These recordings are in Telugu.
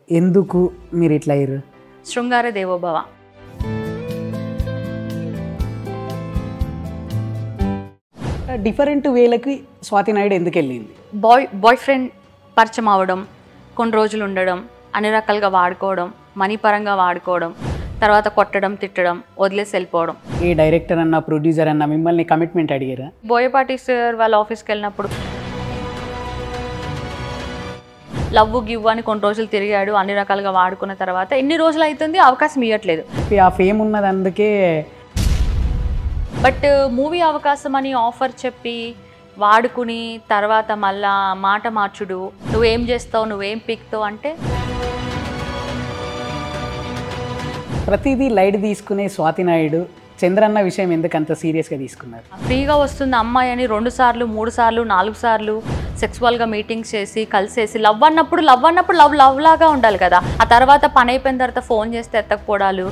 ఎందుకు మీరు ఇట్లా అయ్యారు శృంగార దేవోభవ డిఫరెంట్ వేలకి స్వాతి నాయుడు ఎందుకు వెళ్ళింది బాయ్ బాయ్ ఫ్రెండ్ పరిచయం అవ్వడం కొన్ని రోజులు ఉండడం అన్ని రకాలుగా వాడుకోవడం మనీ పరంగా వాడుకోవడం తర్వాత కొట్టడం తిట్టడం వదిలేసి వెళ్ళిపోవడం ఏ డైరెక్టర్ అన్న ప్రొడ్యూసర్ అన్న మిమ్మల్ని కమిట్మెంట్ అడిగారా బోయపాటి సార్ వాళ్ళ ఆఫీస్కి వెళ్ళినప్పుడు లవ్ గివ్ అని కొన్ని రోజులు తిరిగాడు అన్ని రకాలుగా వాడుకున్న తర్వాత ఎన్ని రోజులు అవుతుంది అవకాశం ఇవ్వట్లేదు ఆ ఫేమ్ ఉన్నది అందుకే బట్ మూవీ అవకాశం అని ఆఫర్ చెప్పి వాడుకుని తర్వాత మళ్ళా మాట మార్చుడు నువ్వేం చేస్తావు నువ్వేం పీక్తావు అంటే ప్రతిదీ లైట్ తీసుకునే స్వాతి నాయుడు చంద్రన్న విషయం ఎందుకు అంత సీరియస్గా తీసుకున్నారు ఫ్రీగా వస్తుంది అమ్మాయి అని రెండు సార్లు మూడు సార్లు నాలుగు సార్లు సెక్సువల్గా మీటింగ్స్ చేసి కలిసేసి లవ్ అన్నప్పుడు లవ్ అన్నప్పుడు లవ్ లవ్ లాగా ఉండాలి కదా ఆ తర్వాత పని అయిపోయిన తర్వాత ఫోన్ చేస్తే ఎత్తకపోవడాలు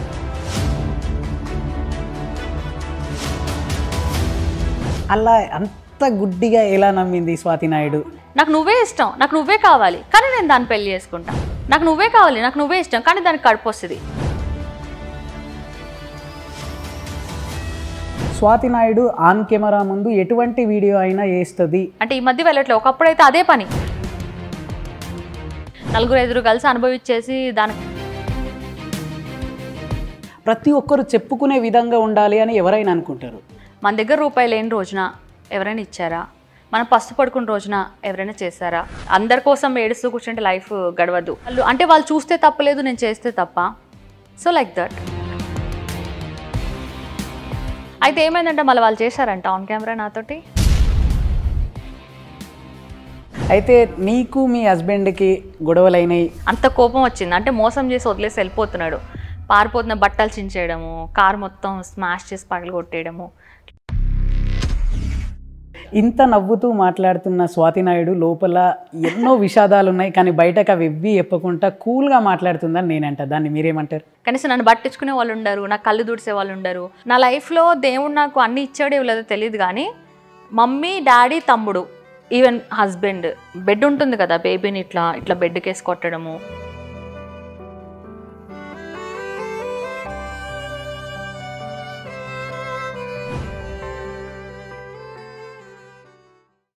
అలా అంత గుడ్డిగా ఎలా నమ్మింది స్వాతి నాయుడు నాకు నువ్వే ఇష్టం నాకు నువ్వే కావాలి కానీ నేను దాన్ని పెళ్లి చేసుకుంటా నాకు నువ్వే కావాలి నాకు నువ్వే ఇష్టం కానీ దానికి కడుపు వస్తుంది స్వాతి నాయుడు ఆన్ కెమెరా ముందు ఎటువంటి వీడియో అయినా వేస్తుంది అంటే ఈ మధ్య వెళ్ళట్లేదు ఒకప్పుడైతే అదే పని నలుగురు ఐదుగురు కలిసి అనుభవించేసి దానికి ప్రతి ఒక్కరు చెప్పుకునే విధంగా ఉండాలి అని ఎవరైనా అనుకుంటారు మన దగ్గర రూపాయి లేని రోజున ఎవరైనా ఇచ్చారా మనం పస్తు పడుకున్న రోజున ఎవరైనా చేశారా అందరి కోసం ఏడుస్తూ కూర్చుంటే లైఫ్ గడవద్దు వాళ్ళు అంటే వాళ్ళు చూస్తే తప్పలేదు నేను చేస్తే తప్ప సో లైక్ దట్ అయితే ఏమైందంటే మళ్ళీ వాళ్ళు చేశారంట ఆన్ కెమెరా నాతోటి అయితే నీకు మీ హస్బెండ్కి గొడవలైనాయి అంత కోపం వచ్చింది అంటే మోసం చేసి వదిలేసి వెళ్ళిపోతున్నాడు పారిపోతున్న బట్టలు చించేయడము కార్ మొత్తం స్మాష్ చేసి పగలు కొట్టేయడము ఇంత నవ్వుతూ మాట్లాడుతున్న స్వాతి నాయుడు లోపల ఎన్నో విషాదాలు ఉన్నాయి కానీ బయటకు అవి ఎవ్వి చెప్పకుండా కూల్గా మాట్లాడుతుందని నేనంట దాన్ని మీరేమంటారు కనీసం నన్ను పట్టించుకునే వాళ్ళు ఉండరు నా కళ్ళు దుడిసే వాళ్ళు ఉండరు నా లైఫ్లో దేవుడు నాకు అన్ని ఇచ్చాడో ఇవ్వలేదో తెలియదు కానీ మమ్మీ డాడీ తమ్ముడు ఈవెన్ హస్బెండ్ బెడ్ ఉంటుంది కదా బేబీని ఇట్లా ఇట్లా బెడ్కేసి కొట్టడము